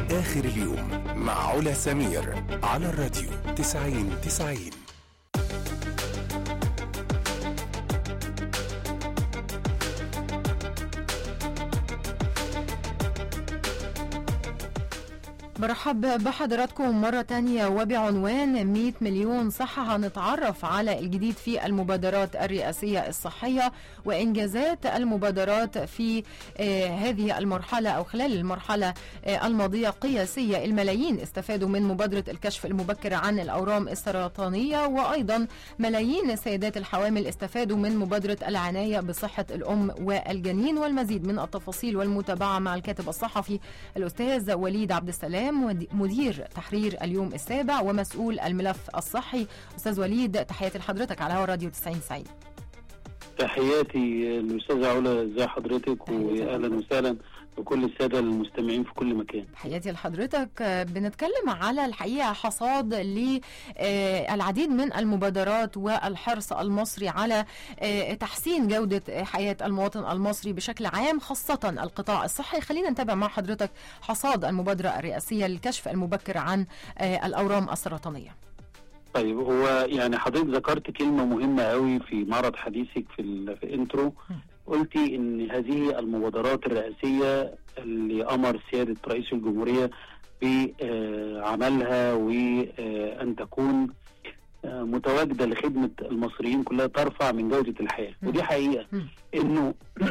آخر اليوم مع علا سمير على الراديو 90 90 برحب بحضراتكم مرة تانية وبعنوان 100 مليون صحة هنتعرف على الجديد في المبادرات الرئاسية الصحية وإنجازات المبادرات في آه هذه المرحلة أو خلال المرحلة آه الماضية قياسية الملايين استفادوا من مبادرة الكشف المبكر عن الأورام السرطانية وأيضا ملايين السيدات الحوامل استفادوا من مبادرة العناية بصحة الأم والجنين والمزيد من التفاصيل والمتابعة مع الكاتب الصحفي الأستاذ وليد عبد السلام مدير تحرير اليوم السابع ومسؤول الملف الصحي أستاذ وليد تحياتي لحضرتك على هوا راديو 90 90 تحياتي الاستاذه علا ازي حضرتك واهلا وسهلا بكل الساده المستمعين في كل مكان تحياتي لحضرتك بنتكلم على الحقيقه حصاد للعديد من المبادرات والحرص المصري على تحسين جوده حياه المواطن المصري بشكل عام خاصه القطاع الصحي خلينا نتابع مع حضرتك حصاد المبادره الرئاسيه للكشف المبكر عن الاورام السرطانيه طيب هو يعني حضرتك ذكرت كلمه مهمه قوي في معرض حديثك في, في الانترو قلتي ان هذه المبادرات الرئاسيه اللي امر سياده رئيس الجمهوريه بعملها وان تكون متواجده لخدمه المصريين كلها ترفع من جوده الحياه ودي حقيقه انه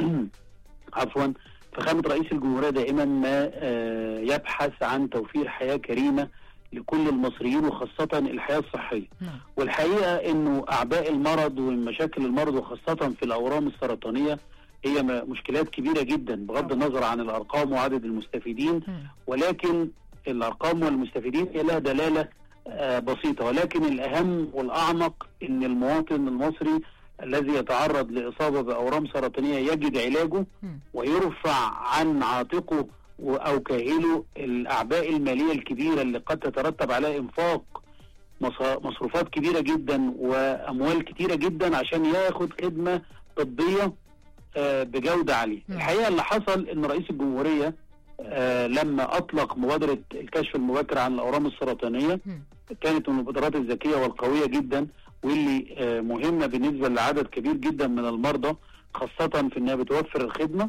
عفوا فخامه رئيس الجمهوريه دائما ما يبحث عن توفير حياه كريمه لكل المصريين وخاصة الحياة الصحية نعم. والحقيقة أنه أعباء المرض والمشاكل المرض وخاصة في الأورام السرطانية هي مشكلات كبيرة جدا بغض النظر عن الأرقام وعدد المستفيدين ولكن الأرقام والمستفيدين هي لها دلالة آه بسيطة ولكن الأهم والأعمق أن المواطن المصري الذي يتعرض لإصابة بأورام سرطانية يجد علاجه ويرفع عن عاتقه او كاهله الاعباء الماليه الكبيره اللي قد تترتب عليها انفاق مصروفات كبيره جدا واموال كتيره جدا عشان ياخد خدمه طبيه بجوده عاليه. الحقيقه اللي حصل ان رئيس الجمهوريه لما اطلق مبادره الكشف المبكر عن الاورام السرطانيه كانت من المبادرات الذكيه والقويه جدا واللي مهمه بالنسبه لعدد كبير جدا من المرضى خاصه في انها بتوفر الخدمه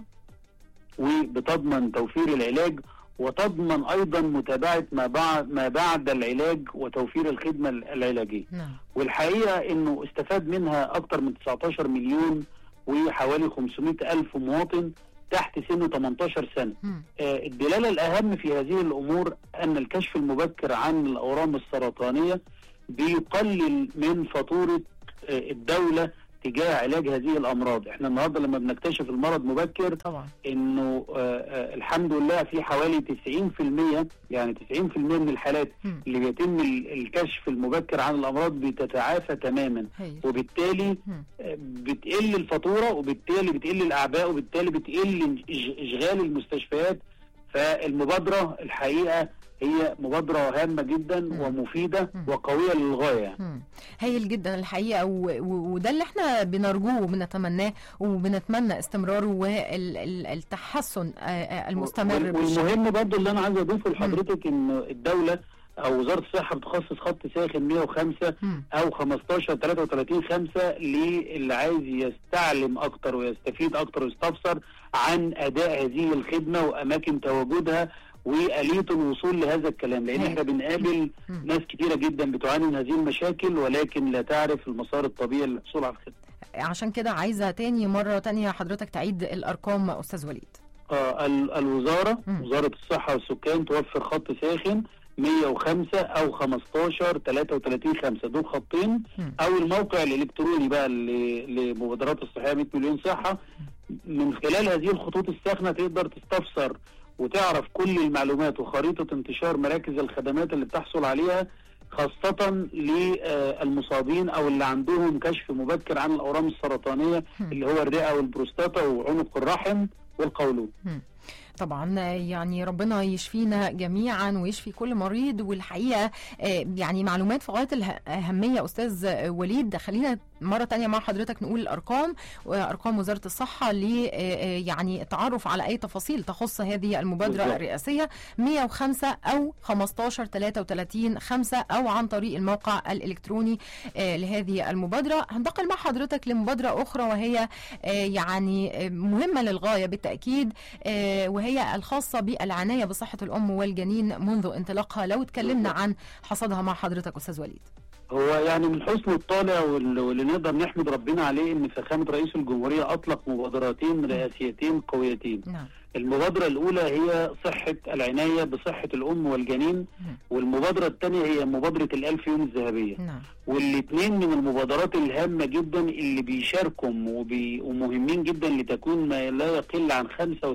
وبتضمن توفير العلاج وتضمن ايضا متابعه ما بعد ما بعد العلاج وتوفير الخدمه العلاجيه. نعم. والحقيقه انه استفاد منها اكثر من 19 مليون وحوالي 500 الف مواطن تحت سن 18 سنه. آه الدلاله الاهم في هذه الامور ان الكشف المبكر عن الاورام السرطانيه بيقلل من فاتوره آه الدوله تجاه علاج هذه الامراض احنا النهارده لما بنكتشف المرض مبكر طبعا انه آآ آآ الحمد لله في حوالي 90% يعني 90% من الحالات م. اللي بيتم الكشف المبكر عن الامراض بتتعافى تماما هي. وبالتالي بتقل الفاتوره وبالتالي بتقل الاعباء وبالتالي بتقل اشغال المستشفيات فالمبادره الحقيقه هي مبادرة هامة جدا مم. ومفيدة مم. وقوية للغاية مم. هايل جدا الحقيقه و- و- وده اللي احنا بنرجوه وبنتمناه وبنتمنى استمراره والتحسن المستمر وال- بالشكل. والمهم برضو اللي انا عايز اضيفه لحضرتك ان الدولة او وزارة الصحة بتخصص خط ساخن 105 مم. او 15 33 5 للي عايز يستعلم اكتر ويستفيد اكتر ويستفسر عن اداء هذه الخدمة واماكن تواجدها وآلية الوصول لهذا الكلام لان هاي. احنا بنقابل مم. ناس كتيرة جدا بتعاني من هذه المشاكل ولكن لا تعرف المسار الطبيعي للحصول على الخدمة عشان كده عايزه تاني مره تانية حضرتك تعيد الارقام استاذ وليد آه ال- الوزارة مم. وزارة الصحة والسكان توفر خط ساخن 105 أو 15 33 5 دول خطين مم. أو الموقع الإلكتروني بقى ل- لمبادرات الصحية 100 مليون صحة من خلال هذه الخطوط الساخنة تقدر تستفسر وتعرف كل المعلومات وخريطة انتشار مراكز الخدمات اللي بتحصل عليها خاصة للمصابين أو اللي عندهم كشف مبكر عن الأورام السرطانية مم. اللي هو الرئة والبروستاتا وعنق الرحم والقولون مم. طبعا يعني ربنا يشفينا جميعا ويشفي كل مريض والحقيقه آه، يعني معلومات في غايه الاهميه استاذ وليد خلينا مرة تانية مع حضرتك نقول الأرقام وأرقام وزارة الصحة ل يعني التعرف على أي تفاصيل تخص هذه المبادرة بالظبط. الرئاسية 105 أو 15 33 5 أو عن طريق الموقع الإلكتروني آه، لهذه المبادرة هنتقل مع حضرتك لمبادرة أخرى وهي آه، يعني آه، مهمة للغاية بالتأكيد آه، وهي الخاصة بالعناية بصحة الأم والجنين منذ انطلاقها لو اتكلمنا عن حصدها مع حضرتك أستاذ وليد هو يعني من حسن الطالع وال- واللي نقدر نحمد ربنا عليه ان فخامه رئيس الجمهوريه اطلق مبادرتين رئاسيتين قويتين. نعم المبادره الاولى هي صحه العنايه بصحه الام والجنين والمبادره الثانيه هي مبادره الالف يوم الذهبيه. نعم والاثنين من المبادرات الهامه جدا اللي بيشاركوا وبي ومهمين جدا لتكون ما لا يقل عن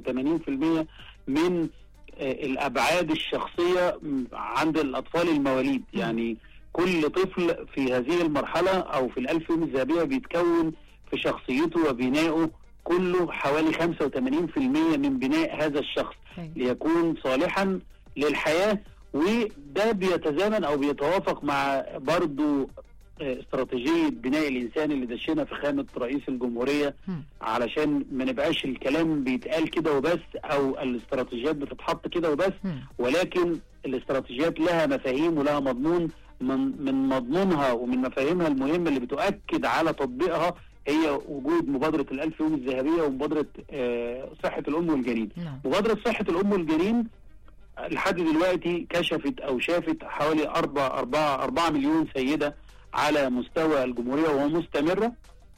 85% من آه، الابعاد الشخصيه م، عند الاطفال المواليد يعني كل طفل في هذه المرحله او في الالف يوم الذهبيه بيتكون في شخصيته وبنائه كله حوالي 85% من بناء هذا الشخص أيوة. ليكون صالحا للحياة وده بيتزامن او بيتوافق مع برضو آه، استراتيجية بناء الانسان اللي دشنا في خامة رئيس الجمهورية مم. علشان ما نبقاش الكلام بيتقال كده وبس او الاستراتيجيات بتتحط كده وبس مم. ولكن الاستراتيجيات لها مفاهيم ولها مضمون من من مضمونها ومن مفاهيمها المهمة اللي بتؤكد على تطبيقها هي وجود مبادرة الألف يوم الذهبية ومبادرة آه، صحة الأم والجنين نعم مبادرة صحة الأم والجنين لحد دلوقتي كشفت أو شافت حوالي أربعة أربعة أربعة مليون سيدة على مستوى الجمهورية ومستمرة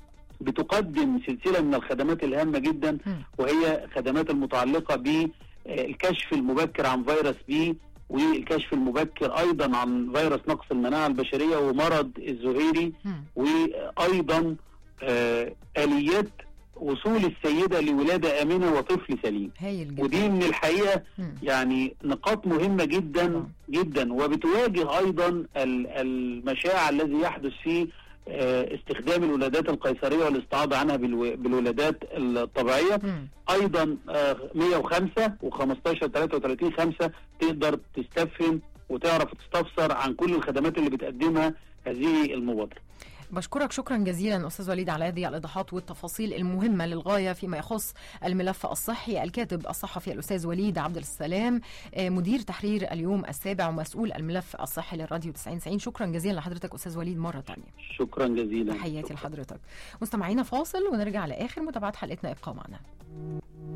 بتقدم سلسلة من الخدمات الهامة جدا مم. وهي خدمات المتعلقة بالكشف المبكر عن فيروس بي والكشف المبكر أيضا عن فيروس نقص المناعة البشرية ومرض الزهيري مم. وأيضا آه، آليات وصول السيدة لولادة آمنة وطفل سليم هايل جدا ودي من الحقيقة مم. يعني نقاط مهمة جدا طبعا. جدا وبتواجه أيضا ال- المشاع الذي يحدث فيه آه، استخدام الولادات القيصرية والاستعاضة عنها بالو- بالولادات الطبيعية مم. ايضا آه، 105 و15 33 5 تقدر تستفهم وتعرف تستفسر عن كل الخدمات اللي بتقدمها هذه المبادره بشكرك شكرا جزيلا استاذ وليد على هذه الايضاحات والتفاصيل المهمه للغايه فيما يخص الملف الصحي الكاتب الصحفي الاستاذ وليد عبد السلام آه، مدير تحرير اليوم السابع ومسؤول الملف الصحي للراديو 90 شكرا جزيلا لحضرتك استاذ وليد مره ثانيه شكرا جزيلا تحياتي لحضرتك مستمعينا فاصل ونرجع لاخر متابعه حلقتنا ابقوا معنا